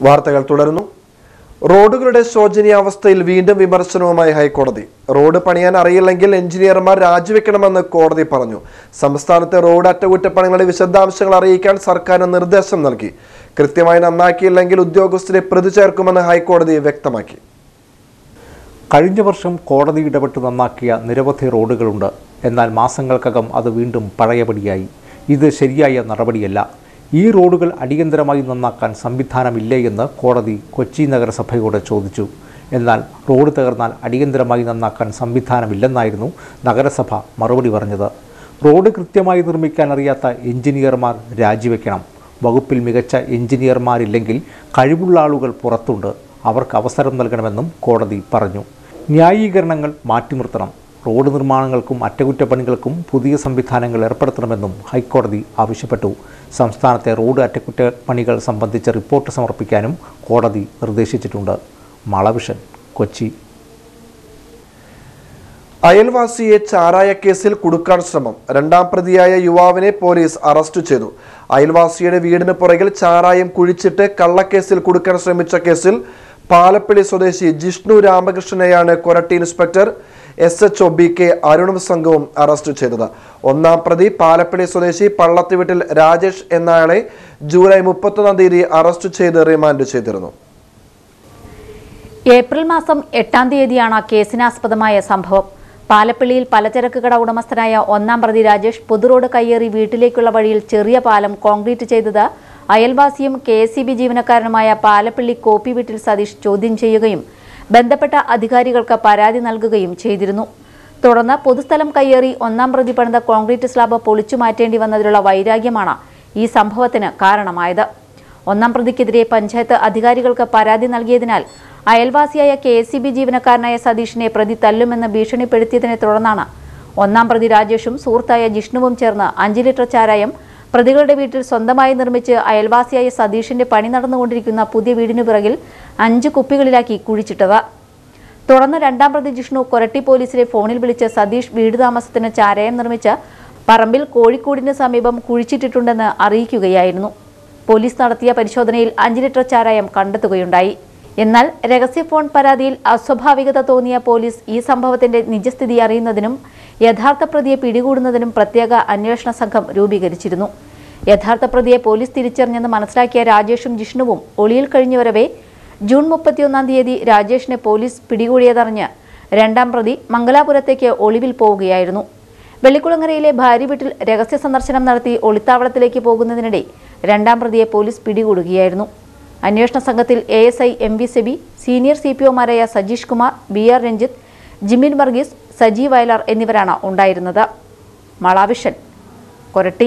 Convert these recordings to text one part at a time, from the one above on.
വാർത്തകൾ തുടരുന്നു റോഡുകളുടെ ശോചനീയാവസ്ഥയിൽ വീണ്ടും വിമർശനവുമായി ഹൈക്കോടതി റോഡ് പണിയാൻ അറിയില്ലെങ്കിൽ എഞ്ചിനീയർമാർ രാജിവെക്കണമെന്ന് കോടതി പറഞ്ഞു സംസ്ഥാനത്തെ റോഡ് അറ്റകുറ്റപ്പണികളുടെ വിശദാംശങ്ങൾ അറിയിക്കാൻ സർക്കാരിന് നിർദ്ദേശം നൽകി കൃത്യമായി നന്നാക്കിയില്ലെങ്കിൽ ഉദ്യോഗസ്ഥരെ പ്രതി ചേർക്കുമെന്ന് ഹൈക്കോടതി വ്യക്തമാക്കി കഴിഞ്ഞ വർഷം കോടതി ഇടപെട്ട് നന്നാക്കിയ നിരവധി റോഡുകളുണ്ട് എന്നാൽ മാസങ്ങൾക്കകം അത് വീണ്ടും പഴയപടിയായി ഇത് ശരിയായ നടപടിയല്ല ഈ റോഡുകൾ അടിയന്തരമായി നന്നാക്കാൻ സംവിധാനമില്ലേ എന്ന് കോടതി കൊച്ചി നഗരസഭയോട് ചോദിച്ചു എന്നാൽ റോഡ് തകർന്നാൽ അടിയന്തരമായി നന്നാക്കാൻ സംവിധാനമില്ലെന്നായിരുന്നു നഗരസഭ മറുപടി പറഞ്ഞത് റോഡ് കൃത്യമായി നിർമ്മിക്കാൻ അറിയാത്ത എഞ്ചിനീയർമാർ രാജിവെക്കണം വകുപ്പിൽ മികച്ച എഞ്ചിനീയർമാരില്ലെങ്കിൽ കഴിവുള്ള ആളുകൾ പുറത്തുണ്ട് അവർക്ക് അവസരം നൽകണമെന്നും കോടതി പറഞ്ഞു ന്യായീകരണങ്ങൾ മാറ്റിനിർത്തണം റോഡ് നിർമ്മാണങ്ങൾക്കും അറ്റകുറ്റപ്പണികൾക്കും പുതിയ സംവിധാനങ്ങൾ ഏർപ്പെടുത്തണമെന്നും ഹൈക്കോടതി ആവശ്യപ്പെട്ടു സംസ്ഥാനത്തെ റോഡ് അറ്റകുറ്റപ്പണികൾ സംബന്ധിച്ച റിപ്പോർട്ട് സമർപ്പിക്കാനും കോടതി നിർദ്ദേശിച്ചിട്ടുണ്ട് മളവിഷൻ കൊച്ചി അയൽവാസിയെ ചാരായ കേസിൽ കുടുക്കാൻ ശ്രമം രണ്ടാം പ്രതിയായ യുവാവിനെ പോലീസ് അറസ്റ്റ് ചെയ്തു അയൽവാസിയുടെ വീടിന് പുറകിൽ ചാരായം കുഴിച്ചിട്ട് കള്ളക്കേസിൽ കുടുക്കാൻ ശ്രമിച്ച കേസിൽ പാലപ്പിളി സ്വദേശി ജിഷ്ണു രാമകൃഷ്ണനെയാണ് Koratty inspector S H O B K അരുണും സംഘവും അറസ്റ്റ് ചെയ്തത് ഒന്നാം പ്രതി പാലപ്പിളി സ്വദേശി പള്ളത്തിവീട്ടിൽ രാജേഷ് എന്നയാളെ ജൂലൈ മുപ്പത്തൊന്നാം തീയതി അറസ്റ്റ് ചെയ്ത് റിമാൻഡ് ചെയ്തിരുന്നു ഏപ്രിൽ മാസം എട്ടാം തീയതിയാണ് കേസിനാസ്പദമായ സംഭവം പാലപ്പിള്ളിയിൽ പലചരക്ക് കട ഉടമസ്ഥനായ ഒന്നാം പ്രതി രാജേഷ് പൊതുറോഡ് കയ്യേറി വീട്ടിലേക്കുള്ള വഴിയിൽ ചെറിയ പാലം കോൺക്രീറ്റ് ചെയ്തത് അയൽവാസിയും കെ എസ് ജീവനക്കാരനുമായ പാലപ്പിള്ളി കോപ്പി വീട്ടിൽ സതീഷ് ചോദ്യം ചെയ്യുകയും ബന്ധപ്പെട്ട അധികാരികൾക്ക് പരാതി നൽകുകയും ചെയ്തിരുന്നു തുടർന്ന് പൊതുസ്ഥലം കയ്യേറി ഒന്നാം പ്രതി പണിത കോൺക്രീറ്റ് സ്ലാബ് പൊളിച്ചു മാറ്റേണ്ടി വന്നതിലുള്ള വൈരാഗ്യമാണ് ഈ സംഭവത്തിന് കാരണമായത് ഒന്നാം പ്രതിക്കെതിരെ പഞ്ചായത്ത് അധികാരികൾക്ക് പരാതി നൽകിയതിനാൽ അയൽവാസിയായ കെ എസ് സി ബി ജീവനക്കാരനായ സതീഷിനെ പ്രതി തല്ലുമെന്ന് ഭീഷണിപ്പെടുത്തിയതിനെ തുടർന്നാണ് ഒന്നാം പ്രതി രാജേഷും സുഹൃത്തായ ജിഷ്ണുവും ചേർന്ന് അഞ്ച് ലിറ്റർ ചാരായം പ്രതികളുടെ വീട്ടിൽ സ്വന്തമായി നിർമ്മിച്ച് അയൽവാസിയായ സതീഷിന്റെ പണി നടന്നുകൊണ്ടിരിക്കുന്ന പുതിയ വീടിനു പിറകിൽ അഞ്ച് കുപ്പികളിലാക്കി കുഴിച്ചിട്ടത് തുടർന്ന് രണ്ടാം പ്രതി ജിഷ്ണു കൊരട്ടി പോലീസിലെ ഫോണിൽ വിളിച്ച് സതീഷ് വീട് താമസത്തിന് ചാരായം നിർമ്മിച്ച് പറമ്പിൽ കോഴിക്കോടിന് സമീപം കുഴിച്ചിട്ടിട്ടുണ്ടെന്ന് അറിയിക്കുകയായിരുന്നു പോലീസ് നടത്തിയ പരിശോധനയിൽ അഞ്ച് ലിറ്റർ ചാരായം കണ്ടെത്തുകയുണ്ടായി എന്നാൽ രഹസ്യ ഫോൺ പരാതിയിൽ അസ്വാഭാവികത തോന്നിയ പോലീസ് ഈ സംഭവത്തിന്റെ നിജസ്ഥിതി അറിയുന്നതിനും യഥാർത്ഥ പ്രതിയെ പിടികൂടുന്നതിനും പ്രത്യേക അന്വേഷണ സംഘം രൂപീകരിച്ചിരുന്നു യഥാർത്ഥ പ്രതിയെ പോലീസ് തിരിച്ചറിഞ്ഞെന്ന് മനസ്സിലാക്കിയ രാജേഷും ജിഷ്ണുവും ഒളിയിൽ കഴിഞ്ഞുവരവെ ജൂൺ മുപ്പത്തിയൊന്നാം തീയതി രാജേഷിനെ പോലീസ് പിടികൂടിയതറിഞ്ഞ് രണ്ടാം പ്രതി മംഗലാപുരത്തേക്ക് ഒളിവിൽ പോവുകയായിരുന്നു വെള്ളിക്കുളങ്ങരയിലെ ഭാര്യ വീട്ടിൽ രഹസ്യ സന്ദർശനം നടത്തി ഒളിത്താവളത്തിലേക്ക് പോകുന്നതിനിടെ രണ്ടാം പ്രതിയെ പോലീസ് പിടികൂടുകയായിരുന്നു അന്വേഷണ സംഘത്തിൽ A S I M V Seby senior C P ഒമാരായ സജീഷ് കുമാർ ബി ആർ രഞ്ജിത്ത് ജിമിൻ വർഗീസ് സജി വയലാർ എന്നിവരാണ് ഉണ്ടായിരുന്നത് മളാവിഷൻ കൊരട്ടി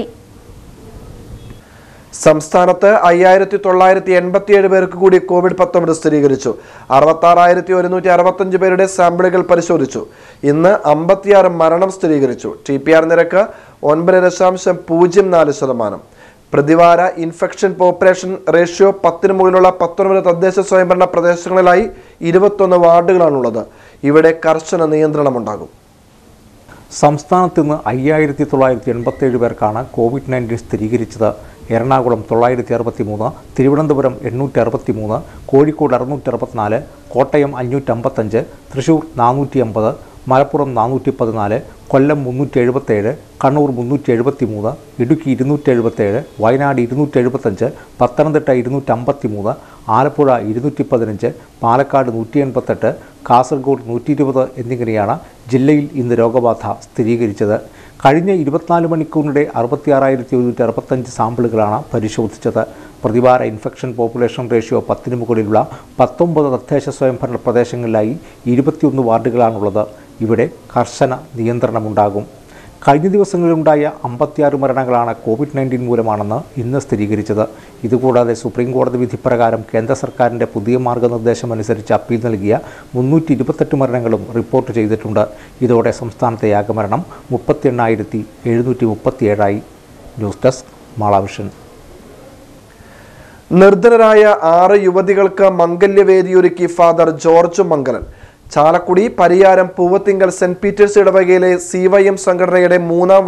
സംസ്ഥാനത്ത് അയ്യായിരത്തി തൊള്ളായിരത്തി എൺപത്തിയേഴ് പേർക്ക് കൂടി കോവിഡ് പത്തൊമ്പത് സ്ഥിരീകരിച്ചു അറുപത്താറായിരത്തി ഒരുന്നൂറ്റി അറുപത്തഞ്ച് പേരുടെ സാമ്പിളുകൾ പരിശോധിച്ചു ഇന്ന് അമ്പത്തിയാറ് മരണം സ്ഥിരീകരിച്ചു ടി പി ആർ നിരക്ക് ഒൻപത് ദശാംശം പൂജ്യം നാല് ശതമാനം പ്രതിവാര ഇൻഫെക്ഷൻ പോപ്പുലേഷൻ റേഷ്യോ പത്തിന് മുകളിലുള്ള പത്തൊൻപത് തദ്ദേശ സ്വയംഭരണ പ്രദേശങ്ങളിലായി ഇരുപത്തൊന്ന് വാർഡുകളാണുള്ളത് ഇവിടെ കർശന നിയന്ത്രണമുണ്ടാകും സംസ്ഥാനത്ത് ഇന്ന് അയ്യായിരത്തി തൊള്ളായിരത്തി എൺപത്തേഴ് പേർക്കാണ് കോവിഡ് നയൻറ്റീൻ സ്ഥിരീകരിച്ചത് എറണാകുളം തൊള്ളായിരത്തി അറുപത്തി മൂന്ന് തിരുവനന്തപുരം എണ്ണൂറ്റി അറുപത്തി മൂന്ന് കോഴിക്കോട് അറുന്നൂറ്റി അറുപത്തിനാല് കോട്ടയം അഞ്ഞൂറ്റമ്പത്തഞ്ച് തൃശൂർ നാനൂറ്റി അമ്പത് മലപ്പുറം നാനൂറ്റി പതിനാല് കൊല്ലം മുന്നൂറ്റി എഴുപത്തേഴ് കണ്ണൂർ മുന്നൂറ്റി എഴുപത്തി മൂന്ന് ഇടുക്കി ഇരുന്നൂറ്റി എഴുപത്തേഴ് വയനാട് ഇരുന്നൂറ്റി എഴുപത്തഞ്ച് പത്തനംതിട്ട ഇരുന്നൂറ്റമ്പത്തി മൂന്ന് ആലപ്പുഴ ഇരുന്നൂറ്റി പതിനഞ്ച് പാലക്കാട് നൂറ്റി എൺപത്തെട്ട് കാസർഗോഡ് നൂറ്റി ഇരുപത് എന്നിങ്ങനെയാണ് ജില്ലയിൽ ഇന്ന് രോഗബാധ സ്ഥിരീകരിച്ചത് കഴിഞ്ഞ ഇരുപത്തിനാല് മണിക്കൂറിനിടെ അറുപത്തിയാറായിരത്തി ഒരുന്നൂറ്റി അറുപത്തഞ്ച് സാമ്പിളുകളാണ് പരിശോധിച്ചത് പ്രതിവാര ഇൻഫെക്ഷൻ പോപ്പുലേഷൻ റേഷ്യോ പത്തിന് മുകളിലുള്ള പത്തൊമ്പത് തദ്ദേശ സ്വയംഭരണ പ്രദേശങ്ങളിലായി ഇരുപത്തിയൊന്ന് വാർഡുകളാണുള്ളത് ഇവിടെ കർശന നിയന്ത്രണമുണ്ടാകും കഴിഞ്ഞ ദിവസങ്ങളിലുണ്ടായ അമ്പത്തിയാറ് മരണങ്ങളാണ് കോവിഡ് നയൻറ്റീൻ മൂലമാണെന്ന് ഇന്ന് സ്ഥിരീകരിച്ചത് ഇതുകൂടാതെ സുപ്രീം കോടതി വിധി പ്രകാരം കേന്ദ്ര സർക്കാരിൻ്റെ പുതിയ മാർഗനിർദ്ദേശം അനുസരിച്ച് അപ്പീൽ നൽകിയ മുന്നൂറ്റി ഇരുപത്തെട്ട് മരണങ്ങളും റിപ്പോർട്ട് ചെയ്തിട്ടുണ്ട് ഇതോടെ സംസ്ഥാനത്തെ ആകെ മുപ്പത്തി എണ്ണായിരത്തി എഴുന്നൂറ്റി മുപ്പത്തിയേഴായി ന്യൂസ് ഡെസ്ക് മാളാവിഷൻ നിർധനരായ ആറ് യുവതികൾക്ക് മംഗല്യവേദിയൊരുക്കി father George Mangalan Chalakudy Pariyaram Poovathinkal saint Peter's ഇടവകയിലെ സി വൈ എം സംഘടനയുടെ മൂന്നാം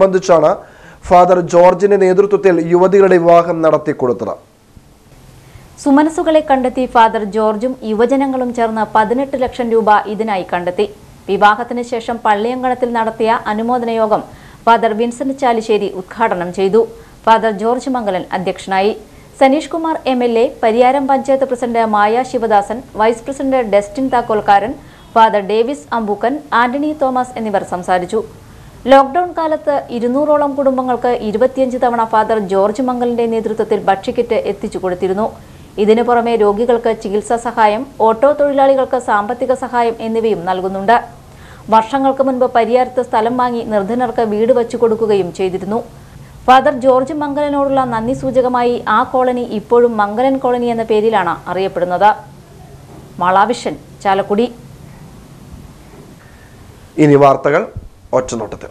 വാർഷികത്തോടനുബന്ധിച്ചാണ് ഫാദർ ജോർജിന്റെ നേതൃത്വത്തിൽ യുവതികളുടെ വിവാഹം നടത്തിക്കൊടുത്തത് സുമനസുകളെ കണ്ടെത്തി ഫാദർ ജോർജും യുവജനങ്ങളും ചേർന്ന് പതിനെട്ട് ലക്ഷം രൂപ ഇതിനായി കണ്ടെത്തി വിവാഹത്തിന് ശേഷം പള്ളിയങ്കണത്തിൽ നടത്തിയ അനുമോദന യോഗം ഫാദർ വിൻസെന്റ് ചാലിശ്ശേരി ഉദ്ഘാടനം ചെയ്തു ഫാദർ ജോർജ് മംഗലൻ അധ്യക്ഷനായി Saneesh Kumar M L A Pariyaram panchayat president Maya Sivadasan vice president Destin Thakkolkaran father Davis Ambookkan Antony Thomas എന്നിവർ സംസാരിച്ചു ലോക്ഡൌൺ കാലത്ത് ഇരുന്നൂറോളം കുടുംബങ്ങൾക്ക് ഇരുപത്തിയഞ്ച് തവണ ഫാദർ ജോർജ് മംഗലിന്റെ നേതൃത്വത്തിൽ ഭക്ഷ്യക്കിറ്റ് എത്തിച്ചു കൊടുത്തിരുന്നു ഇതിനു പുറമെ രോഗികൾക്ക് ചികിത്സാ സഹായം ഓട്ടോ തൊഴിലാളികൾക്ക് സാമ്പത്തിക സഹായം എന്നിവയും നൽകുന്നുണ്ട് വർഷങ്ങൾക്ക് മുൻപ് പരിയാരത്ത് സ്ഥലം വാങ്ങി നിർധനർക്ക് വീട് വച്ചു കൊടുക്കുകയും ചെയ്തിരുന്നു ഫാദർ ജോർജ് മംഗലനോടുള്ള നന്ദി സൂചകമായി ആ കോളനി ഇപ്പോഴും മംഗലൻ കോളനി എന്ന പേരിലാണ് അറിയപ്പെടുന്നത് മാളാവിഷൻ ചാലക്കുടി ഇനി വാർത്തകൾ ഒറ്റനോട്ടത്തിൽ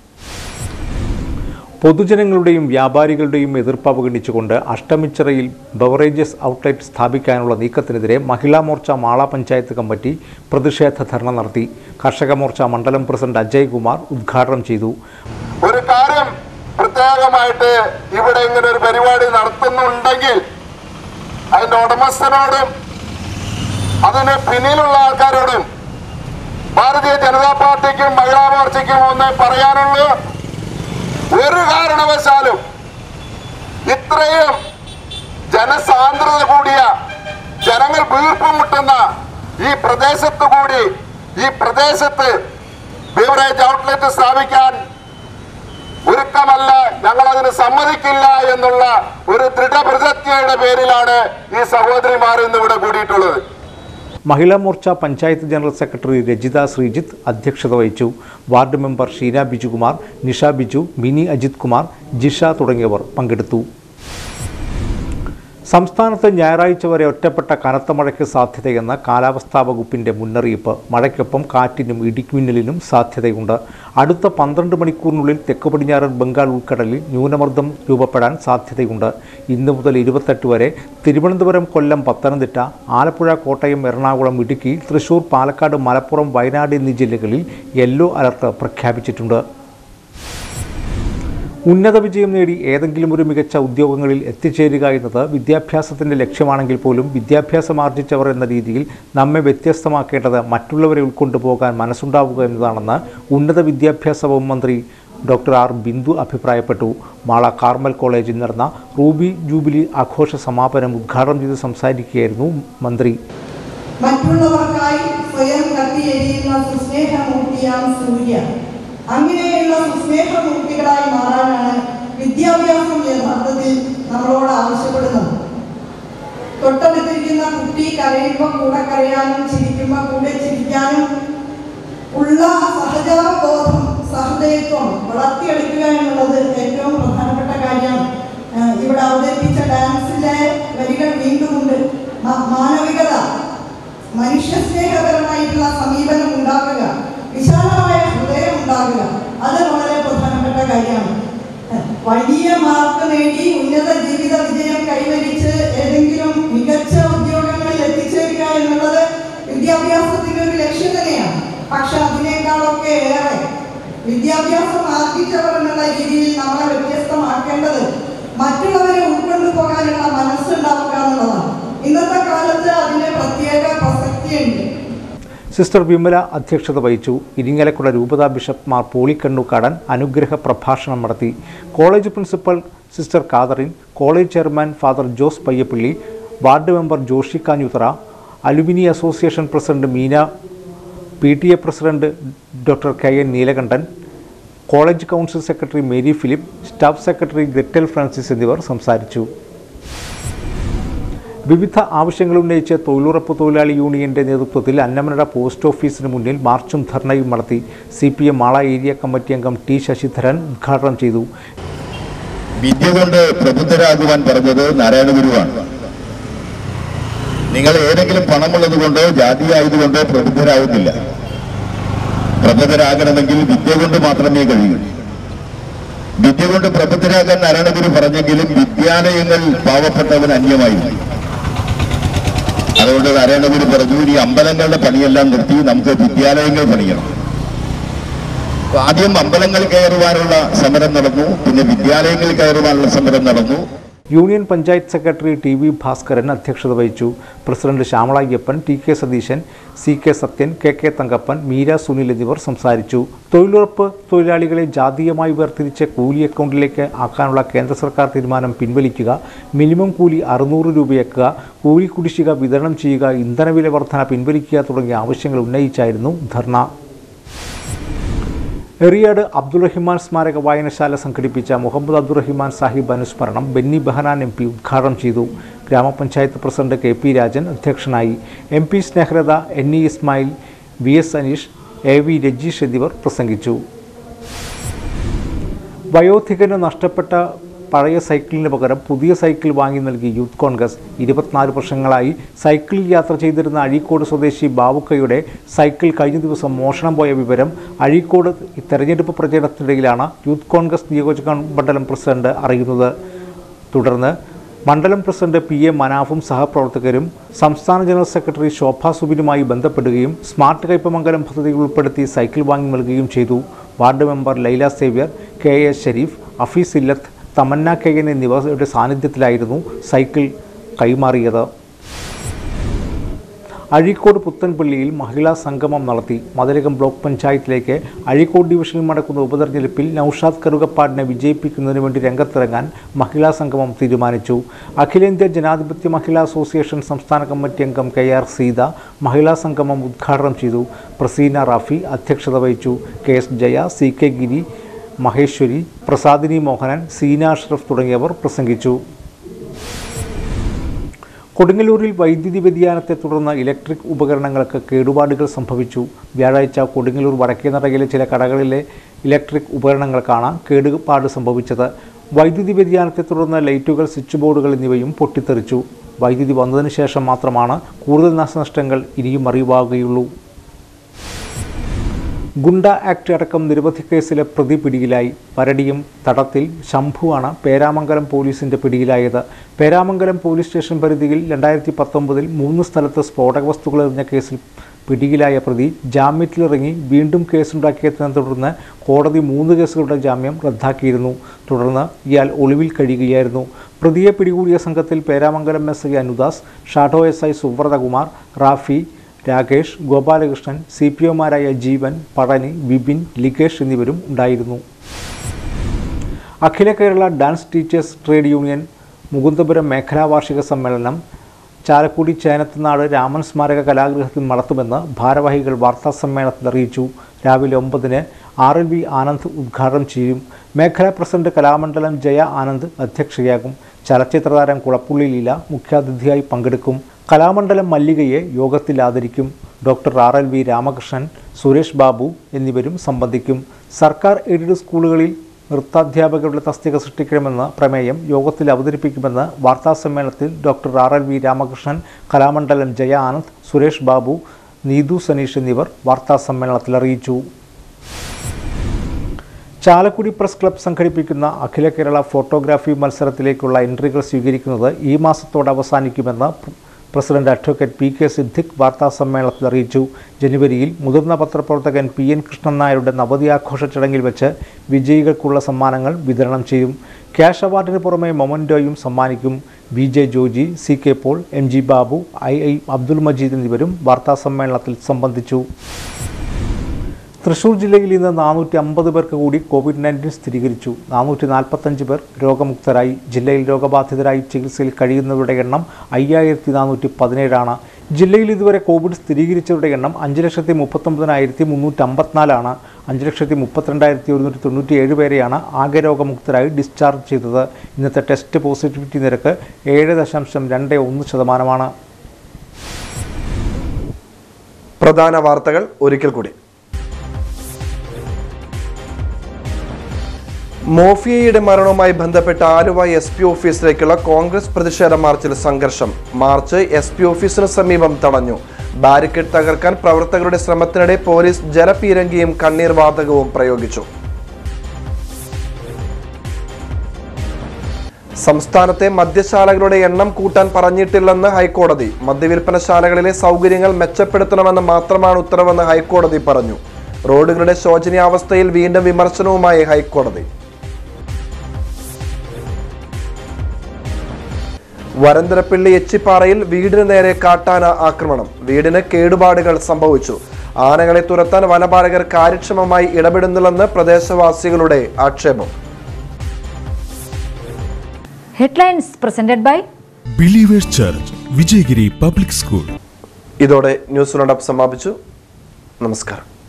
പൊതുജനങ്ങളുടെയും വ്യാപാരികളുടെയും എതിർപ്പ് അവഗണിച്ചുകൊണ്ട് അഷ്ടമിച്ചിറയിൽ ബവറേജസ് ഔട്ട്ലെറ്റ് സ്ഥാപിക്കാനുള്ള നീക്കത്തിനെതിരെ മഹിളാ മോർച്ച മാള പഞ്ചായത്ത് കമ്മിറ്റി പ്രതിഷേധ ധർണ നടത്തി കർഷക മോർച്ച മണ്ഡലം പ്രസിഡന്റ് അജയ് കുമാർ ഉദ്ഘാടനം ചെയ്തു ഒരു കാര്യം പ്രത്യേകമായിട്ട് ഇവിടെ ഇങ്ങനെ ഒരു പരിപാടി നടത്തുന്നുണ്ടെങ്കിൽ അതിന്റെ ഉടമസ്ഥനോടും അതിന് പിന്നിലുള്ള ആൾക്കാരോടും ഭാരതീയ ജനതാ പാർട്ടിക്കും മഹിളാ മോർച്ചയ്ക്കും ഒന്ന് പറയാനുള്ളൂ ഒരു കാരണവശാലും ഇത്രയും ജനസാന്ദ്രത കൂടിയ ജനങ്ങൾ വീർപ്പുമുട്ടുന്ന ഈ പ്രദേശത്ത് കൂടി ഈ പ്രദേശത്ത് ബീവറേജ് ഔട്ട്ലെറ്റ് സ്ഥാപിക്കാൻ ഒരുക്കമല്ല ഞങ്ങൾ അതിന് സമ്മതിക്കില്ല എന്നുള്ള ഒരു ദൃഢപ്രതിജ്ഞയുടെ പേരിലാണ് ഈ സഹോദരിമാർ ഇന്ന് ഇവിടെ കൂടിയിട്ടുള്ളത് മഹിളാ മോർച്ച പഞ്ചായത്ത് ജനറൽ സെക്രട്ടറി രജിത ശ്രീജിത്ത് അധ്യക്ഷത വഹിച്ചു വാർഡ് മെമ്പർ ഷീന ബിജുകുമാർ നിഷ ബിജു മിനി അജിത് കുമാർ ജിഷ തുടങ്ങിയവർ പങ്കെടുത്തു സംസ്ഥാനത്ത് ഞായറാഴ്ച വരെ ഒറ്റപ്പെട്ട കനത്ത മഴയ്ക്ക് സാധ്യതയെന്ന കാലാവസ്ഥാ വകുപ്പിന്റെ മുന്നറിയിപ്പ് മഴയ്ക്കൊപ്പം കാറ്റിനും ഇടിമിന്നലിനും സാധ്യതയുണ്ട് അടുത്ത പന്ത്രണ്ട് മണിക്കൂറിനുള്ളിൽ തെക്ക് പടിഞ്ഞാറൻ ബംഗാൾ ഉൾക്കടലിൽ ന്യൂനമർദ്ദം രൂപപ്പെടാൻ സാധ്യതയുണ്ട് ഇന്ന് മുതൽ ഇരുപത്തെട്ട് വരെ തിരുവനന്തപുരം കൊല്ലം പത്തനംതിട്ട ആലപ്പുഴ കോട്ടയം എറണാകുളം ഇടുക്കി തൃശൂർ പാലക്കാട് മലപ്പുറം വയനാട് എന്നീ ജില്ലകളിൽ യെല്ലോ അലർട്ട് പ്രഖ്യാപിച്ചിട്ടുണ്ട് ഉന്നത വിജയം നേടി ഏതെങ്കിലും ഒരു മികച്ച ഉദ്യോഗങ്ങളിൽ എത്തിച്ചേരുക എന്നത് വിദ്യാഭ്യാസത്തിൻ്റെ ലക്ഷ്യമാണെങ്കിൽ പോലും വിദ്യാഭ്യാസം ആർജിച്ചവർ എന്ന രീതിയിൽ നമ്മെ വ്യത്യസ്തമാക്കേണ്ടത് മറ്റുള്ളവരെ ഉൾക്കൊണ്ടുപോകാൻ മനസ്സുണ്ടാവുക എന്നതാണെന്ന് ഉന്നത വിദ്യാഭ്യാസ വകുപ്പ് മന്ത്രി ഡോക്ടർ ആർ ബിന്ദു അഭിപ്രായപ്പെട്ടു മാള കാർമൽ കോളേജിൽ നടന്ന റൂബി ജൂബിലി ആഘോഷ സമാപനം ഉദ്ഘാടനം ചെയ്ത് സംസാരിക്കുകയായിരുന്നു മന്ത്രി മറ്റുള്ളവർക്കായി സ്വയം കത്തിയെരിയുന്ന സുസ്നേഹമൂർത്തിയാം സൂര്യ അങ്ങനെയുള്ള സുസ്നേഹമൂർത്തികളായി മാറാനാണ് വിദ്യാഭ്യാസം യഥാർത്ഥത്തിൽ നമ്മളോട് ആവശ്യപ്പെടുന്നത് തൊട്ടടുത്തിരിക്കുന്ന കുട്ടി കരയുമ്പോൾ കൂടെ കരയാനും ചിരിക്കുമ്പോൾ കൂടെ ചിരിക്കാനും ഉള്ള സഹജാവബോധം സഹൃദയത്വം വളർത്തിയെടുക്കുക എന്നുള്ളത് ഏറ്റവും പ്രധാനപ്പെട്ട കാര്യമാണ് ആഹ് ഇവിടെ അവതരിപ്പിച്ച ഡാൻസിലെ വരികൾ വീണ്ടുമുണ്ട് മ- മാനവികത മനുഷ്യസ്നേഹപരമായിട്ടുള്ള സമീപനം ഉണ്ടാക്കുക വിശാലമായ ഹൃദയം ഉണ്ടാകുക അത് വളരെ പ്രധാനപ്പെട്ട കാര്യമാണ് വലിയ മാർക്ക് നേടി ഉന്നത ജീവിത വിജയം കൈവരിച്ച് ഏതെങ്കിലും മികച്ച ഉദ്യോഗങ്ങളിൽ എത്തിച്ചേരുക എന്നുള്ളത് വിദ്യാഭ്യാസത്തിന്റെ ഒരു ലക്ഷ്യം തന്നെയാണ് പക്ഷെ അതിനേക്കാളൊക്കെ ഏറെ വിദ്യാഭ്യാസം ആർജിച്ചവർ എന്നുള്ള രീതിയിൽ നമ്മളെ വ്യത്യസ്തമാക്കേണ്ടത് മറ്റുള്ളവരെ ഉൾക്കൊണ്ടു പോകാനുള്ള മനസ്സുണ്ടാവുക എന്നുള്ളതാണ് ഇന്നത്തെ കാലത്ത് അതിന് പ്രത്യേക പ്രസക്തിയുണ്ട് സിസ്റ്റർ വിമല അധ്യക്ഷത വഹിച്ചു ഇരിങ്ങലക്കുട രൂപതാ ബിഷപ്പ് മാർ പോളിക്കണ്ണുകാടൻ അനുഗ്രഹ പ്രഭാഷണം നടത്തി college principal sister Catherine college chairman father Jose Payyappilly ward member Joshy Kanjuthara alumni association president Meena P T A president doctor K N Neelakandan college council secretary Mary Philip staff secretary Gretel Francis എന്നിവർ സംസാരിച്ചു വിവിധ ആവശ്യങ്ങൾ ഉന്നയിച്ച് തൊഴിലുറപ്പ് തൊഴിലാളി യൂണിയന്റെ നേതൃത്വത്തിൽ അന്നമനട പോസ്റ്റ് ഓഫീസിന് മുന്നിൽ മാർച്ചും ധർണയും നടത്തി C P M Mala area committee അംഗം ടി ശശിധരൻ ഉദ്ഘാടനം ചെയ്തു വിദ്യ കൊണ്ട് പ്രബുദ്ധരാകുവാൻ പറഞ്ഞത് നാരായണ ഗുരുവാണ് നിങ്ങൾ ഏതെങ്കിലും പണമുള്ളത് കൊണ്ടോ ജാതി ആയതുകൊണ്ടോ പ്രബുദ്ധരാകുന്നില്ല പ്രബുദ്ധരാകണമെങ്കിൽ വിദ്യ കൊണ്ട് മാത്രമേ കഴിയൂ വിദ്യ കൊണ്ട് പ്രബുദ്ധരാകാൻ നാരായണ ഗുരു പറഞ്ഞെങ്കിലും വിദ്യാലയങ്ങൾ പാവപ്പെട്ടവൻ അന്യമായിരുന്നു അതുകൊണ്ട് നാരായണ ഗുരു പറഞ്ഞു ഈ അമ്പലങ്ങളുടെ പണിയെല്ലാം നിർത്തി നമുക്ക് വിദ്യാലയങ്ങൾ പണിയണം അപ്പൊ ആദ്യം അമ്പലങ്ങൾ കയറുവാനുള്ള സമരം നടന്നു പിന്നെ വിദ്യാലയങ്ങളിൽ കയറുവാനുള്ള സമരം നടന്നു union panchayat secretary T V Bhaskaran അധ്യക്ഷത വഹിച്ചു president Shyamala Ayyappan T K Satheesan C K Sathyan K K Thankappan Meera Sunil എന്നിവർ സംസാരിച്ചു തൊഴിലുറപ്പ് തൊഴിലാളികളെ ജാതീയമായി വേർതിരിച്ച് കൂലി അക്കൗണ്ടിലേക്ക് ആക്കാനുള്ള കേന്ദ്ര സർക്കാർ തീരുമാനം പിൻവലിക്കുക മിനിമം കൂലി അറുന്നൂറ് രൂപയാക്കുക കൂലി കുടിശ്ശിക വിതരണം ചെയ്യുക ഇന്ധനവില വർധന പിൻവലിക്കുക തുടങ്ങിയ ആവശ്യങ്ങൾ ഉന്നയിച്ചായിരുന്നു ധർണ എറിയാട് അബ്ദുറഹിമാൻ സ്മാരക വായനശാല സംഘടിപ്പിച്ച മുഹമ്മദ് അബ്ദുറഹിമാൻ സാഹിബ് അനുസ്മരണം ബെന്നി ബെഹനാൻ എം പി ഉദ്ഘാടനം ചെയ്തു ഗ്രാമപഞ്ചായത്ത് പ്രസിഡന്റ് കെ പി രാജൻ അധ്യക്ഷനായി M P Snehalatha N E Ismail V S Aneesh A V Rajeesh എന്നിവർ പ്രസംഗിച്ചു വയോധികന് നഷ്ടപ്പെട്ട പഴയ സൈക്കിളിന് പകരം പുതിയ സൈക്കിൾ വാങ്ങി നൽകി യൂത്ത് കോൺഗ്രസ് ഇരുപത്തിനാല് വർഷങ്ങളായി സൈക്കിളിൽ യാത്ര ചെയ്തിരുന്ന അഴീക്കോട് സ്വദേശി ബാവുക്കയുടെ സൈക്കിൾ കഴിഞ്ഞ ദിവസം മോഷണം പോയ വിവരം അഴീക്കോട് തെരഞ്ഞെടുപ്പ് പ്രചരണത്തിനിടയിലാണ് യൂത്ത് കോൺഗ്രസ് നിയോജക മണ്ഡലം പ്രസിഡന്റ് അറിയുന്നത് തുടർന്ന് മണ്ഡലം പ്രസിഡന്റ് പി എ മനാഫും സഹപ്രവർത്തകരും സംസ്ഥാന ജനറൽ സെക്രട്ടറി ശോഭ സുബിനുമായി ബന്ധപ്പെടുകയും സ്മാർട്ട് കയ്പമംഗലം പദ്ധതിയിൽ ഉൾപ്പെടുത്തി സൈക്കിൾ വാങ്ങി നൽകുകയും ചെയ്തു ward member Laila Xavier K A Shareef Afees Illath Thamanna K N എന്നിവരുടെ സാന്നിധ്യത്തിലായിരുന്നു സൈക്കിൾ കൈമാറിയത് അഴീക്കോട് പുത്തൻപള്ളിയിൽ മഹിളാ സംഗമം നടത്തി മതിലകം ബ്ലോക്ക് പഞ്ചായത്തിലേക്ക് അഴീക്കോട് ഡിവിഷനിൽ നടക്കുന്ന ഉപതെരഞ്ഞെടുപ്പിൽ നൌഷാദ് കറുകപ്പാടിനെ വിജയിപ്പിക്കുന്നതിന് വേണ്ടി രംഗത്തിറങ്ങാൻ മഹിളാ സംഗമം തീരുമാനിച്ചു അഖിലേന്ത്യാ ജനാധിപത്യ മഹിളാ അസോസിയേഷൻ സംസ്ഥാന കമ്മിറ്റി അംഗം കെ ആർ സീത മഹിളാ സംഗമം ഉദ്ഘാടനം ചെയ്തു പ്രസീന റാഫി അധ്യക്ഷത വഹിച്ചു K S Jaya C K Giri Maheswari Prasadini Mohanan Seena Ashraf തുടങ്ങിയവർ പ്രസംഗിച്ചു കൊടുങ്ങല്ലൂരിൽ വൈദ്യുതി വ്യതിയാനത്തെ തുടർന്ന് ഇലക്ട്രിക് ഉപകരണങ്ങൾക്ക് കേടുപാടുകൾ സംഭവിച്ചു വ്യാഴാഴ്ച കൊടുങ്ങല്ലൂർ വടക്കേനടയിലെ ചില കടകളിലെ ഇലക്ട്രിക് ഉപകരണങ്ങൾക്കാണ് കേടുപാട് സംഭവിച്ചത് വൈദ്യുതി വ്യതിയാനത്തെ തുടർന്ന് ലൈറ്റുകൾ സ്വിച്ച് ബോർഡുകൾ എന്നിവയും പൊട്ടിത്തെറിച്ചു വൈദ്യുതി വന്നതിന് ശേഷം മാത്രമാണ് കൂടുതൽ നാശനഷ്ടങ്ങൾ ഇനിയും അറിവാകുകയുള്ളൂ ഗുണ്ട ആക്ട് അടക്കം നിരവധി കേസിലെ പ്രതി പിടിയിലായി പരടിയും തടത്തിൽ ശംഭുവാണ് പേരാമംഗലം പോലീസിന്റെ പിടിയിലായത് പേരാമംഗലം പോലീസ് സ്റ്റേഷൻ പരിധിയിൽ രണ്ടായിരത്തി പത്തൊമ്പതിൽ മൂന്ന് സ്ഥലത്ത് സ്ഫോടക വസ്തുക്കൾ എറിഞ്ഞ കേസിൽ പിടിയിലായ പ്രതി ജാമ്യത്തിലിറങ്ങി വീണ്ടും കേസുണ്ടാക്കിയതിനെ തുടർന്ന് കോടതി മൂന്ന് കേസുകളുടെ ജാമ്യം റദ്ദാക്കിയിരുന്നു തുടർന്ന് ഇയാൾ ഒളിവിൽ കഴിയുകയായിരുന്നു പ്രതിയെ പിടികൂടിയ സംഘത്തിൽ Peramangalam S I Anudas shadow S I Subrathakumar Rafi Rakesh Gopalakrishnan C P ഒമാരായ ജീവൻ പഴനി വിപിൻ ലികേഷ് എന്നിവരും ഉണ്ടായിരുന്നു Akhila Kerala dance teachers trade union Mukundapuram മേഖലാ വാർഷിക സമ്മേളനം ചാലക്കുടി ചേനത്തുനാട് രാമൻ സ്മാരക കലാഗൃഹത്തിൽ നടത്തുമെന്ന് ഭാരവാഹികൾ വാർത്താസമ്മേളനത്തിൽ അറിയിച്ചു രാവിലെ ഒമ്പതിന് ആർ എൽ വി ആനന്ദ് ഉദ്ഘാടനം ചെയ്യും മേഖലാ പ്രസിഡന്റ് കലാമണ്ഡലം ജയ ആനന്ദ് അധ്യക്ഷയാകും ചലച്ചിത്രതാരം കുളപ്പുള്ളി ലീല മുഖ്യാതിഥിയായി പങ്കെടുക്കും കലാമണ്ഡലം മല്ലികയെ യോഗത്തിൽ ആദരിക്കും doctor R L V Ramakrishnan Suresh Babu എന്നിവരും സംബന്ധിക്കും സർക്കാർ എയ്ഡഡ് സ്കൂളുകളിൽ നൃത്താധ്യാപകരുടെ തസ്തിക സൃഷ്ടിക്കണമെന്ന പ്രമേയം യോഗത്തിൽ അവതരിപ്പിക്കുമെന്ന് വാർത്താസമ്മേളനത്തിൽ doctor R L V Ramakrishnan Kalamandalam Jaya Anand Suresh Babu Neethu Saneesh എന്നിവർ വാർത്താസമ്മേളനത്തിൽ അറിയിച്ചു ചാലക്കുടി പ്രസ് ക്ലബ് സംഘടിപ്പിക്കുന്ന അഖില കേരള ഫോട്ടോഗ്രാഫി മത്സരത്തിലേക്കുള്ള എൻട്രികൾ സ്വീകരിക്കുന്നത് ഈ മാസത്തോടെ അവസാനിക്കുമെന്ന് പ്ര- president advocate P K Siddique വാർത്താസമ്മേളനത്തിൽ അറിയിച്ചു ജനുവരിയിൽ മുതിർന്ന പത്രപ്രവർത്തകൻ പി എൻ കൃഷ്ണൻ നായരുടെ നവതി ആഘോഷ ചടങ്ങിൽ വെച്ച് വിജയികൾക്കുള്ള സമ്മാനങ്ങൾ വിതരണം ചെയ്യും ക്യാഷ് അവാർഡിന് പുറമെ മൊമൻറ്റോയും സമ്മാനിക്കും B J Joji C K Paul M G Babu I I Abdul Majeed എന്നിവരും വാർത്താസമ്മേളനത്തിൽ സംബന്ധിച്ചു തൃശൂർ ജില്ലയിൽ ഇന്ന് നാനൂറ്റി അമ്പത് പേർക്ക് കൂടി കോവിഡ് നയൻറ്റീൻ സ്ഥിരീകരിച്ചു നാനൂറ്റി നാൽപ്പത്തഞ്ച് പേർ രോഗമുക്തരായി ജില്ലയിൽ രോഗബാധിതരായി ചികിത്സയിൽ കഴിയുന്നവരുടെ എണ്ണം അയ്യായിരത്തി നാനൂറ്റി പതിനേഴാണ് ജില്ലയിൽ ഇതുവരെ കോവിഡ് സ്ഥിരീകരിച്ചവരുടെ എണ്ണം അഞ്ച് ലക്ഷത്തി മുപ്പത്തൊമ്പതിനായിരത്തി മുന്നൂറ്റി അമ്പത്തിനാലാണ് അഞ്ച് ലക്ഷത്തി മുപ്പത്തിരണ്ടായിരത്തി ഒരുന്നൂറ്റി തൊണ്ണൂറ്റി ഏഴ് പേരെയാണ് ആകെ രോഗമുക്തരായി ഡിസ്ചാർജ് ചെയ്തത് ഇന്നത്തെ ടെസ്റ്റ് പോസിറ്റിവിറ്റി നിരക്ക് ഏഴ് ദശാംശം രണ്ട് ഒന്ന് ശതമാനമാണ് പ്രധാന വാർത്തകൾ ഒരിക്കൽ കൂടി മോഫിയയുടെ മരണവുമായി ബന്ധപ്പെട്ട ആലുവ എസ് പി ഓഫീസിലേക്കുള്ള കോൺഗ്രസ് പ്രതിഷേധ മാർച്ചിൽ സംഘർഷം മാർച്ച് എസ് പി ഓഫീസിന് സമീപം തടഞ്ഞു ബാരിക്കേഡ് തകർക്കാൻ പ്രവർത്തകരുടെ ശ്രമത്തിനിടെ പോലീസ് ജലപീരങ്കിയും കണ്ണീർ വാതകവും പ്രയോഗിച്ചു സംസ്ഥാനത്തെ മദ്യശാലകളുടെ എണ്ണം കൂട്ടാൻ പറഞ്ഞിട്ടില്ലെന്ന് ഹൈക്കോടതി മദ്യവിൽപ്പനശാലകളിലെ സൗകര്യങ്ങൾ മെച്ചപ്പെടുത്തണമെന്ന് മാത്രമാണ് ഉത്തരവെന്ന് ഹൈക്കോടതി പറഞ്ഞു റോഡുകളുടെ ശോചനീയാവസ്ഥയിൽ വീണ്ടും വിമർശനവുമായി ഹൈക്കോടതി വരന്തരപ്പള്ളി എച്ചിപ്പാറയിൽ വീടിന് നേരെ കാട്ടാന ആക്രമണം വീടിന് കേടുപാടുകൾ സംഭവിച്ചു ആനകളെ തുരത്താൻ വനപാലകർ കാര്യക്ഷമമായി ഇടപെടുന്നില്ലെന്ന് പ്രദേശവാസികളുടെ ആക്ഷേപം headlines presented by Believers Church Vijayagiri public school ഇതോടെ ന്യൂസ് റൗണ്ടപ്പ് സമാപിച്ചു നമസ്കാരം